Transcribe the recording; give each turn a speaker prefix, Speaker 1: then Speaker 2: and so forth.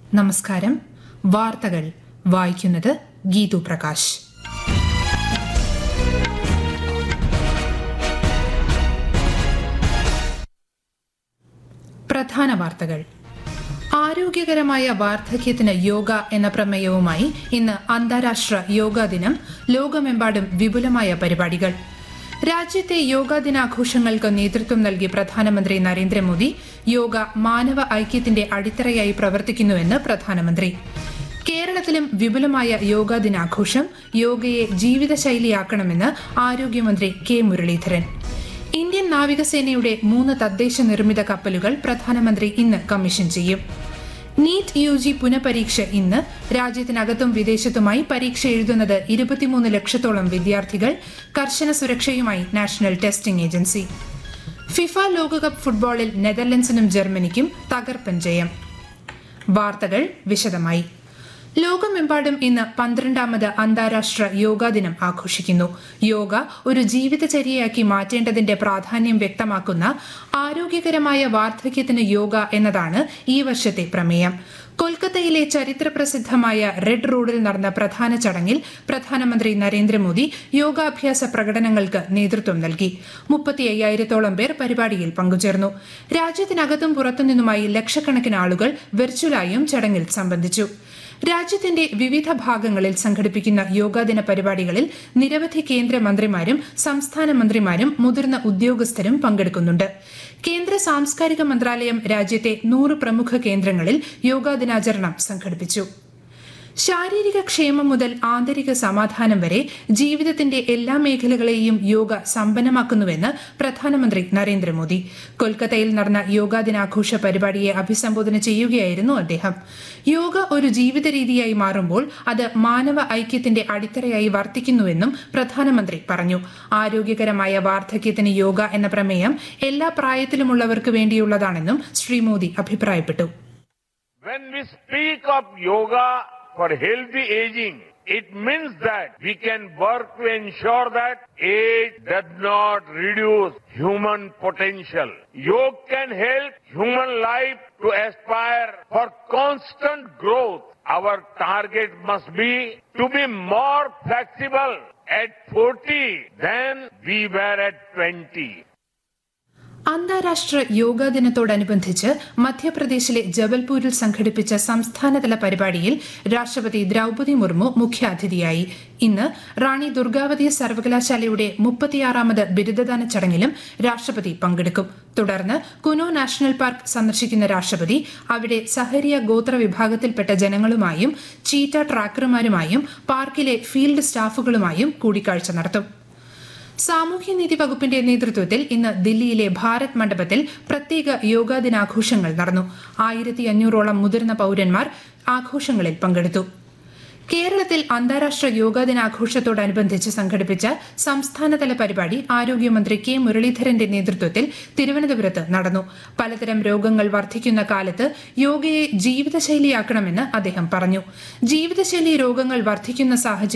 Speaker 1: നമസ്കാരം വാർത്തകൾ വായിക്കുന്നത് ഗീതു പ്രകാശ് പ്രധാന വാർത്തകൾ ആരോഗ്യകരമായ വാർദ്ധക്യത്തിന് യോഗ എന്ന പ്രമേയവുമായി ഇന്ന് അന്താരാഷ്ട്ര യോഗാ ദിനം ലോകമെമ്പാടും വിപുലമായ പരിപാടികൾ രാജ്യത്തെ യോഗാ ദിനാഘോഷങ്ങൾക്ക് നേതൃത്വം നൽകി പ്രധാനമന്ത്രി നരേന്ദ്രമോദി യോഗ മാനവ ഐക്യത്തിന്റെ അടിത്തറയായി പ്രവർത്തിക്കുന്നുവെന്ന് പ്രധാനമന്ത്രി കേരളത്തിലും വിപുലമായ യോഗാ ദിനാഘോഷം യോഗയെ ജീവിതശൈലിയാക്കണമെന്ന് ആരോഗ്യമന്ത്രി കെ മുരളീധരൻ ഇന്ത്യൻ നാവികസേനയുടെ മൂന്ന് തദ്ദേശ നിർമ്മിത കപ്പലുകൾ പ്രധാനമന്ത്രി ഇന്ന് കമ്മീഷൻ ചെയ്യും നീറ്റ് യു ജി പുനഃപരീക്ഷ ഇന്ന് രാജ്യത്തിനകത്തും വിദേശത്തുമായി പരീക്ഷ എഴുതുന്നത് ഇരുപത്തിമൂന്ന് ലക്ഷത്തോളം വിദ്യാർത്ഥികൾ കർശന സുരക്ഷയുമായി നാഷണൽ ടെസ്റ്റിംഗ് ഏജൻസി ഫിഫ ലോകകപ്പ് ഫുട്ബോളിൽ നെതർലൻഡ്സിനും ജർമ്മനിക്കും തകർപ്പൻ ജയം വാർത്തകൾ വിശദമായി ലോകമെമ്പാടും ഇന്ന് പന്ത്രണ്ടാമത് അന്താരാഷ്ട്ര യോഗാ ദിനം ആഘോഷിക്കുന്നു യോഗ ഒരു ജീവിതചര്യയാക്കി മാറ്റേണ്ടതിന്റെ പ്രാധാന്യം വ്യക്തമാക്കുന്ന ആരോഗ്യകരമായ വാർദ്ധക്യത്തിന് യോഗ എന്നതാണ് ഈ വർഷത്തെ പ്രമേയം കൊൽക്കത്തയിലെ ചരിത്രപ്രസിദ്ധമായ റെഡ് റോഡിൽ നടന്ന പ്രധാന ചടങ്ങിൽ പ്രധാനമന്ത്രി നരേന്ദ്രമോദി യോഗാഭ്യാസ പ്രകടനങ്ങൾക്ക് നേതൃത്വം നൽകി മുപ്പത്തി അയ്യായിരത്തോളം പേർ പരിപാടിയിൽ പങ്കുചേർന്നു രാജ്യത്തിനകത്തും പുറത്തുനിന്നുമായി ലക്ഷക്കണക്കിന് ആളുകൾ വെർച്വലായും ചടങ്ങിൽ സംബന്ധിച്ചു രാജ്യത്തിന്റെ വിവിധ ഭാഗങ്ങളിൽ സംഘടിപ്പിക്കുന്ന യോഗാദിന പരിപാടികളിൽ നിരവധി കേന്ദ്രമന്ത്രിമാരും സംസ്ഥാന മന്ത്രിമാരും മുതിർന്ന ഉദ്യോഗസ്ഥരും പങ്കെടുക്കുന്നുണ്ട് കേന്ദ്ര സാംസ്കാരിക മന്ത്രാലയം രാജ്യത്തെ നൂറ് പ്രമുഖ കേന്ദ്രങ്ങളിൽ യോഗാ ദിനാചരണം സംഘടിപ്പിച്ചു ശാരീരിക ക്ഷേമം മുതൽ ആന്തരിക സമാധാനം വരെ ജീവിതത്തിന്റെ എല്ലാ മേഖലകളെയും യോഗ സമ്പന്നമാക്കുന്നുവെന്ന് പ്രധാനമന്ത്രി നരേന്ദ്രമോദി കൊൽക്കത്തയിൽ നടന്ന യോഗാ ദിനാഘോഷ പരിപാടിയെ അഭിസംബോധന ചെയ്യുകയായിരുന്നു അദ്ദേഹം യോഗ ഒരു ജീവിത രീതിയായി മാറുമ്പോൾ അത് മാനവ ഐക്യത്തിന്റെ അടിത്തറയായി വർത്തിക്കുന്നുവെന്നും പ്രധാനമന്ത്രി പറഞ്ഞു ആരോഗ്യകരമായ വാർദ്ധക്യത്തിന് യോഗ എന്ന പ്രമേയം എല്ലാ പ്രായത്തിലുമുള്ളവർക്ക് വേണ്ടിയുള്ളതാണെന്നും ശ്രീ മോദി അഭിപ്രായപ്പെട്ടു
Speaker 2: When we speak of yoga for healthy aging, it means that we can work to ensure that age does not reduce human potential. Yoga can help human life to aspire for constant growth. Our target must be to be more flexible at 40 than we were at 20.
Speaker 1: അന്താരാഷ്ട്ര യോഗാ ദിനത്തോടനുബന്ധിച്ച് മധ്യപ്രദേശിലെ ജബൽപൂരിൽ സംഘടിപ്പിച്ച സംസ്ഥാനതല പരിപാടിയിൽ രാഷ്ട്രപതി ദ്രൌപതി മുർമു മുഖ്യാതിഥിയായി ഇന്ന് റാണി ദുർഗാവതി സർവകലാശാലയുടെ മുപ്പത്തിയാറാമത് ബിരുദദാന ചടങ്ങിലും രാഷ്ട്രപതി പങ്കെടുക്കും തുടർന്ന് കുനോ നാഷണൽ പാർക്ക് സന്ദർശിക്കുന്ന രാഷ്ട്രപതി അവിടെ സഹരിയ ഗോത്ര വിഭാഗത്തിൽപ്പെട്ട ജനങ്ങളുമായും ചീറ്റ ട്രാക്കർമാരുമായും പാർക്കിലെ ഫീൽഡ് സ്റ്റാഫുകളുമായും കൂടിക്കാഴ്ച നടത്തും സാമൂഹ്യനീതി വകുപ്പിന്റെ നേതൃത്വത്തിൽ ഇന്ന് ദില്ലിയിലെ ഭാരത് മണ്ഡപത്തിൽ പ്രത്യേക യോഗാ ദിനാഘോഷങ്ങൾ നടന്നു ആയിരത്തി അഞ്ഞൂറോളം മുതിർന്ന പൌരന്മാർ ആഘോഷങ്ങളിൽ പങ്കെടുത്തു കേരളത്തിൽ അന്താരാഷ്ട്ര യോഗാ ദിനാഘോഷത്തോടനുബന്ധിച്ച് സംഘടിപ്പിച്ച സംസ്ഥാനതല പരിപാടി ആരോഗ്യമന്ത്രി കെ മുരളീധരന്റെ നേതൃത്വത്തിൽ തിരുവനന്തപുരത്ത് നടന്നു പലതരം രോഗങ്ങൾ വർദ്ധിക്കുന്ന കാലത്ത് യോഗയെ ജീവിതശൈലിയാക്കണമെന്ന് അദ്ദേഹം പറഞ്ഞു ജീവിതശൈലി രോഗങ്ങൾ വർദ്ധിക്കുന്ന സാഹചര്യം